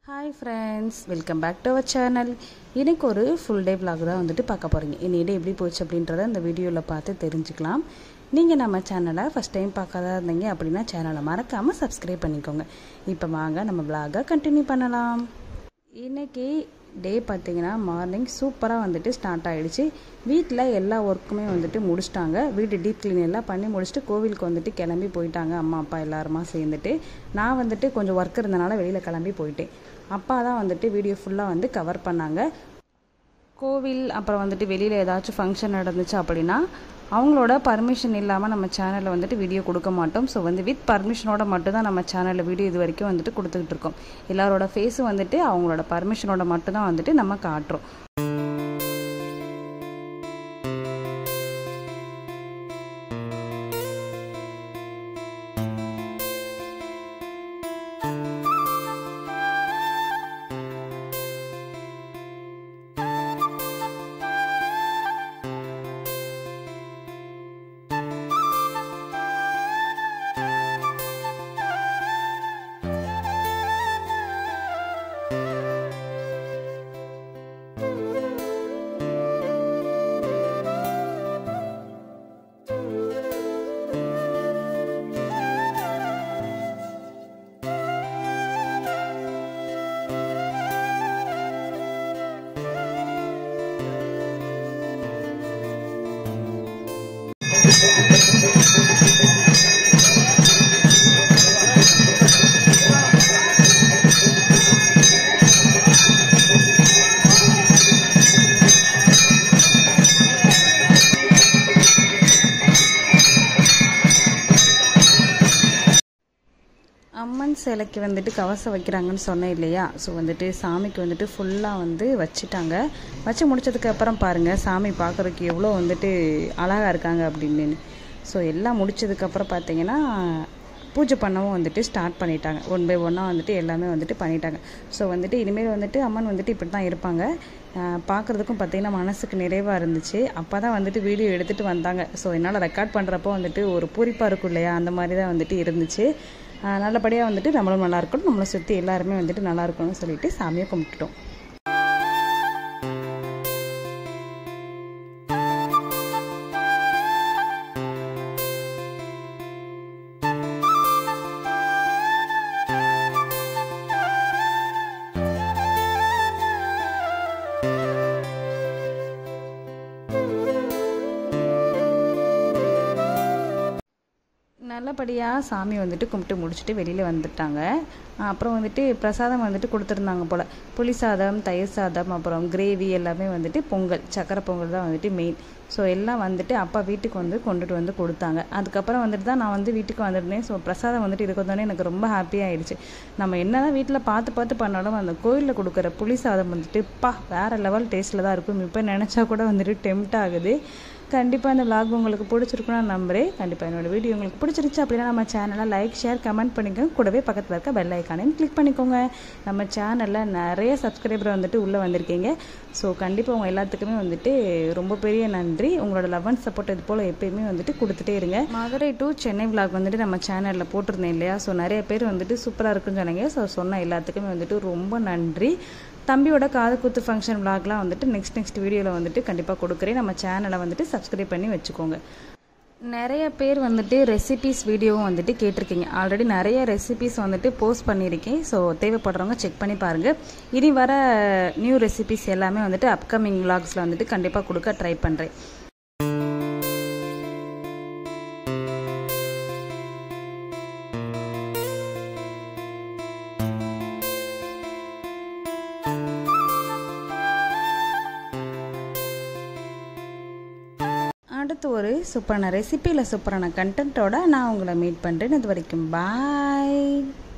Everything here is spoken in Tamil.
hi friends welcome back to our channel இன்னைக்கு ஒரு ஃபுல் டே vlog தான் வந்துட்டு பார்க்க போகிறீங்க இன்னைய டே எப்படி போச்சு அப்படின்றத இந்த வீடியோவில் பார்த்து தெரிஞ்சுக்கலாம் நீங்கள் நம்ம சேனலை ஃபஸ்ட் டைம் பார்க்காதா இருந்தீங்க அப்படின்னா சேனலை மறக்காமல் சப்ஸ்கிரைப் பண்ணிக்கோங்க இப்போ வாங்க நம்ம vlog-அ கண்டினியூ பண்ணலாம் இன்னைக்கு டே பார்த்தீங்கன்னா மார்னிங் சூப்பராக வந்துட்டு ஸ்டார்ட் ஆகிடுச்சு வீட்டில் எல்லா ஒர்க்குமே வந்துட்டு முடிச்சிட்டாங்க வீடு டீப் க்ளீன் எல்லாம் பண்ணி முடிச்சுட்டு கோவிலுக்கு வந்துட்டு கிளம்பி போயிட்டாங்க அம்மா அப்பா எல்லாருமா சேர்ந்துட்டு நான் வந்துட்டு கொஞ்சம் ஒர்க் இருந்தனால வெளியில் கிளம்பி போயிட்டேன் அப்பா தான் வந்துட்டு வீடியோ ஃபுல்லாக வந்து கவர் பண்ணாங்க கோவில் அப்புறம் வந்துட்டு வெளியில் ஏதாச்சும் ஃபங்க்ஷன் நடந்துச்சு அப்படின்னா அவங்களோட பர்மிஷன் இல்லாமல் நம்ம சேனலில் வந்துட்டு வீடியோ கொடுக்க மாட்டோம் ஸோ வந்து வித் பர்மிஷனோட மட்டும்தான் நம்ம சேனலில் வீடியோ இது வரைக்கும் வந்துட்டு கொடுத்துக்கிட்டு இருக்கோம் எல்லாரோட ஃபேஸும் வந்துட்டு அவங்களோட பர்மிஷனோட மட்டும்தான் வந்துட்டு நம்ம காட்டுறோம் அம்மன் சிலைக்கு வந்துட்டு கவசம் வைக்கிறாங்கன்னு சொன்னேன் இல்லையா ஸோ வந்துட்டு சாமிக்கு வந்துட்டு ஃபுல்லாக வந்து வச்சுட்டாங்க வச்சு முடிச்சதுக்கு அப்புறம் பாருங்கள் சாமி பார்க்குறதுக்கு எவ்வளோ வந்துட்டு அழகாக இருக்காங்க அப்படின்னு ஸோ எல்லாம் முடிச்சதுக்கப்புறம் பார்த்தீங்கன்னா பூஜை பண்ணவும் வந்துட்டு ஸ்டார்ட் பண்ணிட்டாங்க ஒன் பை ஒன்னாக வந்துட்டு எல்லாமே வந்துட்டு பண்ணிட்டாங்க ஸோ வந்துட்டு இனிமேல் வந்துட்டு அம்மன் வந்துட்டு இப்படி தான் இருப்பாங்க பார்க்குறதுக்கும் பார்த்தீங்கன்னா மனசுக்கு நிறைவாக இருந்துச்சு அப்போ தான் வந்துட்டு வீடியோ எடுத்துகிட்டு வந்தாங்க ஸோ என்னால் ரெக்கார்ட் பண்ணுறப்போ வந்துட்டு ஒரு பூரிப்பாக இருக்கும் இல்லையா அந்த மாதிரி தான் வந்துட்டு இருந்துச்சு ஆஹ் நல்லபடியாக வந்துட்டு நம்மளும் நல்லா இருக்கணும் நம்மளை சுற்றி எல்லாருமே வந்துட்டு நல்லா இருக்கணும்னு சொல்லிட்டு சாமியை கும்பிட்டுட்டோம் நல்லபடியாக சாமி வந்துட்டு கும்பிட்டு முடிச்சுட்டு வெளியில் வந்துட்டாங்க அப்புறம் வந்துட்டு பிரசாதம் வந்துட்டு கொடுத்துருந்தாங்க போல் புளி சாதம் தயிர் சாதம் அப்புறம் கிரேவி எல்லாமே வந்துட்டு பொங்கல் சக்கரை பொங்கல் தான் வந்துட்டு மெயின் ஸோ எல்லாம் வந்துட்டு அப்பா வீட்டுக்கு வந்து கொண்டுட்டு வந்து கொடுத்தாங்க அதுக்கப்புறம் வந்துட்டு தான் நான் வந்து வீட்டுக்கு வந்திருந்தேன் ஸோ பிரசாதம் வந்துட்டு இருக்கிறதோடனே எனக்கு ரொம்ப ஹாப்பியாகிடுச்சு நம்ம என்ன தான் வீட்டில் பார்த்து பார்த்து பண்ணாலும் அந்த கோயிலில் கொடுக்குற புளி சாதம் வந்துட்டு பா வேறு லெவல் டேஸ்ட்டில் தான் இருக்கும் இப்போ நினச்சா கூட வந்துட்டு டெம்ட் ஆகுது கண்டிப்பாக இந்த vlog உங்களுக்கு பிடிச்சிருக்குன்னு நான் நம்புறேன் கண்டிப்பாக என்னோட வீடியோ உங்களுக்கு பிடிச்சிருச்சு அப்படின்னா நம்ம சேனலை லைக் ஷேர் கமெண்ட் பண்ணிக்கோங்க கூடவே பக்கத்தில் இருக்க பெல் ஐக்கானையும் கிளிக் பண்ணிக்கோங்க நம்ம சேனலில் நிறைய சப்ஸ்கிரைபர் வந்துட்டு உள்ளே வந்திருக்கீங்க ஸோ கண்டிப்பாக உங்கள் எல்லாத்துக்குமே வந்துட்டு ரொம்ப பெரிய நன்றி உங்களோட லவ் அண்ட் சப்போர்ட் இது போல் எப்பயுமே வந்துட்டு கொடுத்துட்டே இருங்க மதுரை டு சென்னை vlog வந்துட்டு நம்ம சேனலில் போட்டிருந்தேன் இல்லையா ஸோ நிறைய பேர் வந்துட்டு சூப்பராக இருக்குன்னு சொன்னீங்க ஸோ சொன்ன எல்லாத்துக்குமே வந்துட்டு ரொம்ப நன்றி தம்பியோட காது குத்து ஃபங்க்ஷன் vlogலாம் வந்துட்டு நெக்ஸ்ட் நெக்ஸ்ட் வீடியோவில் வந்துட்டு கண்டிப்பாக கொடுக்குறேன் நம்ம சேனலை வந்துட்டு சப்ஸ்கிரைப் பண்ணி வச்சுக்கோங்க நிறைய பேர் வந்துட்டு ரெசிபீஸ் வீடியோவும் வந்துட்டு கேட்டிருக்கீங்க ஆல்ரெடி நிறைய ரெசிபீஸ் வந்துட்டு போஸ்ட் பண்ணியிருக்கேன் ஸோ தேவைப்படுறவங்க செக் பண்ணி பாருங்கள் இனி வர நியூ ரெசிபீஸ் எல்லாமே வந்துட்டு அப்கமிங் vlogsல வந்துட்டு கண்டிப்பாக கொடுக்க ட்ரை பண்ணுறேன் அடுத்து ஒரு சூப்பரான ரெசிபியில் சூப்பரான கண்டென்ட்டோட நான் உங்களை மீட் பண்ணுறேன் இது வரைக்கும் பாய்